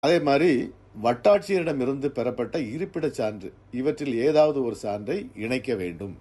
அதே மாதிரி வட்டாட்சியரிடமிருந்து பெறப்பட்ட இருப்பிடச் சான்று இவற்றில் ஏதாவது ஒரு சான்றை இணைக்க வேண்டும்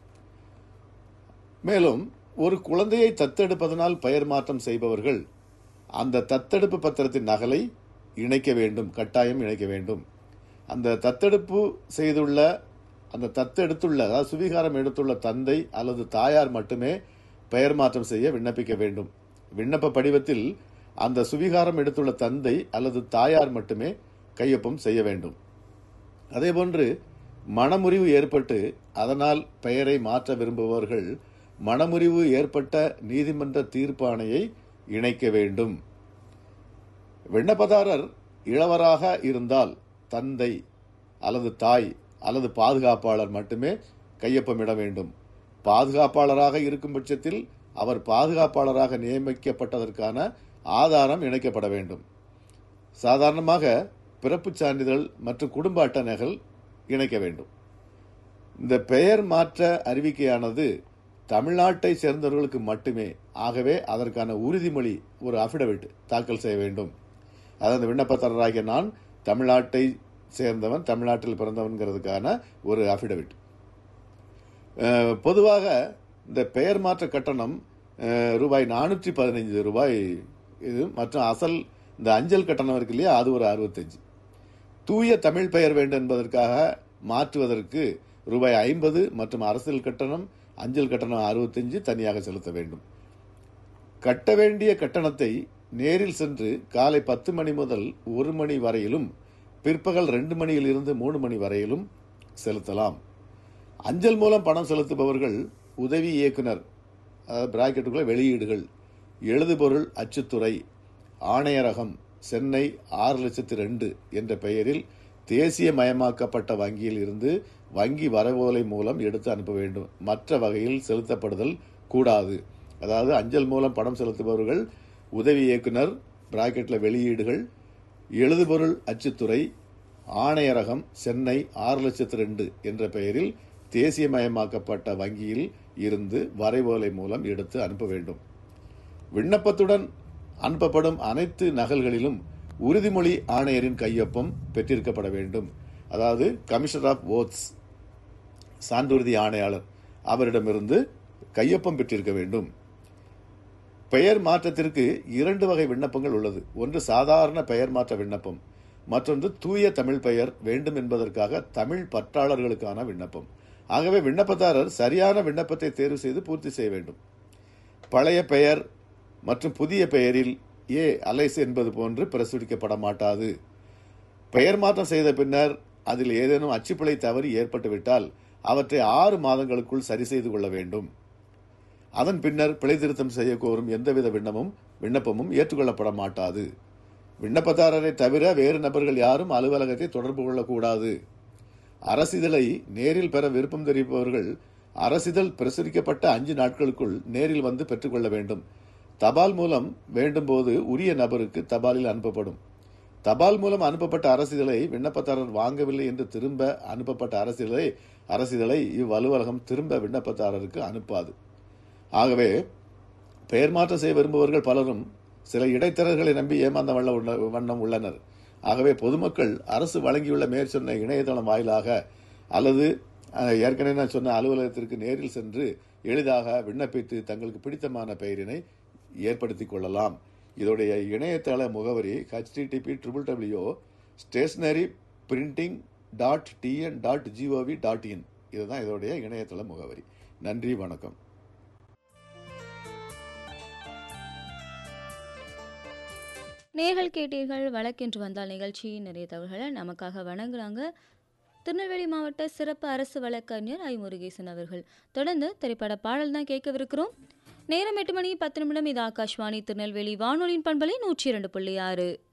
மேலும் ஒரு குழந்தையை தத்தெடுப்பதனால் பெயர் மாற்றம் செய்பவர்கள் அந்த தத்தெடுப்பு பத்திரத்தின் நகலை இணைக்க வேண்டும் கட்டாயம் இணைக்க வேண்டும் அந்த தத்தெடுப்பு செய்துள்ள அந்த தத்தெடுத்துள்ள அதாவது சுவீகாரம் எடுத்துள்ள தந்தை அல்லது தாயார் மட்டுமே பெயர் மாற்றம் செய்ய விண்ணப்பிக்க வேண்டும் விண்ணப்ப படிவத்தில் அந்த சுவீகாரம் எடுத்துள்ள தந்தை அல்லது தாயார் மட்டுமே கையொப்பம் செய்ய வேண்டும் அதேபோன்று மனமுறிவு ஏற்பட்டு அதனால் பெயரை மாற்ற விரும்புபவர்கள் மனமுறிவு ஏற்பட்ட நீதிமன்ற தீர்ப்பாணையை இணைக்க வேண்டும் விண்ணப்பதாரர் இளவராக இருந்தால் தந்தை அல்லது தாய் அல்லது பாதுகாப்பாளர் மட்டுமே கையொப்பமிட வேண்டும் பாதுகாப்பாளராக இருக்கும் பட்சத்தில் அவர் பாதுகாப்பாளராக நியமிக்கப்பட்டதற்கான ஆதாரம் இணைக்கப்பட வேண்டும் சாதாரணமாக பிறப்புச் சான்றிதழ் மற்றும் குடும்ப அட்டணைகள் இணைக்க வேண்டும் இந்த பெயர் மாற்ற அறிவிக்கையானது தமிழ்நாட்டை சேர்ந்தவர்களுக்கு மட்டுமே ஆகவே அதற்கான உறுதிமொழி ஒரு அபிடவிட் தாக்கல் செய்ய வேண்டும் அதாவது விண்ணப்பதாரராகிய நான் தமிழ்நாட்டை சேர்ந்தவன் தமிழ்நாட்டில் பிறந்தவன்கிறதுக்கான ஒரு அபிடவிட் பொதுவாக இந்த பெயர் மாற்ற கட்டணம் அஹ், ரூபாய் நானூற்றி பதினைஞ்சு ரூபாய் இது மற்றும் அசல் இந்த அஞ்சல் கட்டணம் இருக்கு இல்லையா அது ஒரு அறுபத்தஞ்சு தூய தமிழ் பெயர் வேண்டும் என்பதற்காக மாற்றுவதற்கு ரூபாய் ஐம்பது மற்றும் அரசியல் கட்டணம் அஞ்சல் கட்டணம் அறுபத்தஞ்சு தனியாக செலுத்த வேண்டும் கட்ட வேண்டிய கட்டணத்தை நேரில் சென்று காலை பத்து மணி முதல் ஒரு மணி வரையிலும் பிற்பகல் ரெண்டு மணியில் இருந்து மூணு மணி வரையிலும் செலுத்தலாம் அஞ்சல் மூலம் பணம் செலுத்துபவர்கள் உதவி இயக்குனர் அதாவது பிராக்கெட்டுக்குள்ள வெளியீடுகள் எழுதுபொருள் அச்சுத்துறை ஆணையரகம் சென்னை ஆறு லட்சத்து ரெண்டு என்ற பெயரில் தேசிய மயமாக்கப்பட்ட வங்கியில் இருந்து வங்கி வரவோலை மூலம் எடுத்து அனுப்ப வேண்டும் மற்ற வகையில் செலுத்தப்படுதல் கூடாது அதாவது அஞ்சல் மூலம் பணம் செலுத்துபவர்கள் உதவி இயக்குனர் பிராக்கெட்ல வெளியீடுகள் எழுதுபொருள் அச்சுத்துறை ஆணையரகம் சென்னை ஆறு லட்சத்து ரெண்டு என்ற பெயரில் தேசியமயமாக்கப்பட்ட வங்கியில் இருந்து வரைவோலை மூலம் எடுத்து அனுப்ப வேண்டும் விண்ணப்பத்துடன் அனுப்பப்படும் அனைத்து நகல்களிலும் உறுதிமொழி ஆணையரின் கையொப்பம் பெற்றிருக்கப்பட வேண்டும் அதாவது கமிஷனர் ஆஃப் ஓத்ஸ் சான்றுறுதி ஆணையாளர் அவரிடமிருந்து கையொப்பம் பெற்றிருக்க வேண்டும் பெயர் மாற்றத்திற்கு இரண்டு வகை விண்ணப்பங்கள் உள்ளது ஒன்று சாதாரண பெயர் மாற்ற விண்ணப்பம் மற்றொன்று தூய தமிழ் பெயர் வேண்டும் என்பதற்காக தமிழ் பற்றாளர்களுக்கான விண்ணப்பம் ஆகவே விண்ணப்பதாரர் சரியான விண்ணப்பத்தை தேர்வு செய்து பூர்த்தி செய்ய வேண்டும் பழைய பெயர் மற்றும் புதிய பெயரில் ஏ அலைஸ் என்பது போன்று பிரசுரிக்கப்பட மாட்டாது பெயர் மாற்றம் செய்த பின்னர் அதில் ஏதேனும் அச்சுப்பிழை தவறி ஏற்பட்டுவிட்டால் அவற்றை ஆறு மாதங்களுக்குள் சரி செய்து கொள்ள வேண்டும் அதன் பின்னர் பிழை திருத்தம் செய்ய கோரும் எந்தவித விண்ணமும் விண்ணப்பமும் ஏற்றுக்கொள்ளப்பட மாட்டாது விண்ணப்பதாரரை தவிர வேறு நபர்கள் யாரும் அலுவலகத்தை தொடர்பு கொள்ளக்கூடாது அரசிதழை நேரில் பெற விருப்பம் தெரிவிப்பவர்கள் அரசிதழ் பிரசுரிக்கப்பட்ட அஞ்சு நாட்களுக்குள் நேரில் வந்து பெற்றுக்கொள்ள வேண்டும் தபால் மூலம் வேண்டும் போது உரிய நபருக்கு தபாலில் அனுப்பப்படும் தபால் மூலம் அனுப்பப்பட்ட அரசிதழை விண்ணப்பதாரர் வாங்கவில்லை என்று திரும்ப அனுப்பப்பட்ட அரசிதழை அரசிதழை இவ் அலுவலகம் திரும்ப விண்ணப்பதாரருக்கு அனுப்பாது ஆகவே பெயர் மாற்றம் செய்ய விரும்புபவர்கள் பலரும் சில இடைத்தரகர்களை நம்பி ஏமாந்த வண்ண உள்ள- வண்ணம் உள்ளனர் ஆகவே பொதுமக்கள் அரசு வழங்கியுள்ள மேற்சொன்ன இணையதளம் வாயிலாக அல்லது அஹ், ஏற்கனவே நான் சொன்ன அலுவலகத்திற்கு நேரில் சென்று எளிதாக விண்ணப்பித்து தங்களுக்கு பிடித்தமான பெயரினை ஏற்படுத்திக் கொள்ளலாம் இதோடைய இணையதள முகவரி http triple W stationery printing dot TN dot GOV dot in இதுதான் இதோடைய இணையதள முகவரி நன்றி வணக்கம் நேர்கள் கேட்டீர்கள் வழக்கென்று வந்தால் நிகழ்ச்சி நிறைய தகவல்களை நமக்காக வணங்குறாங்க திருநெல்வேலி மாவட்ட சிறப்பு அரசு வழக்கறிஞர் ஐ முருகேசன் அவர்கள் தொடர்ந்து திரைப்பட பாடல் தான் கேட்கவிருக்கிறோம் நேரம் எட்டு மணி பத்து நிமிடம் இது ஆகாஷ்வாணி திருநெல்வேலி வானொலியின் பண்பலை நூற்றி இரண்டு புள்ளி ஆறு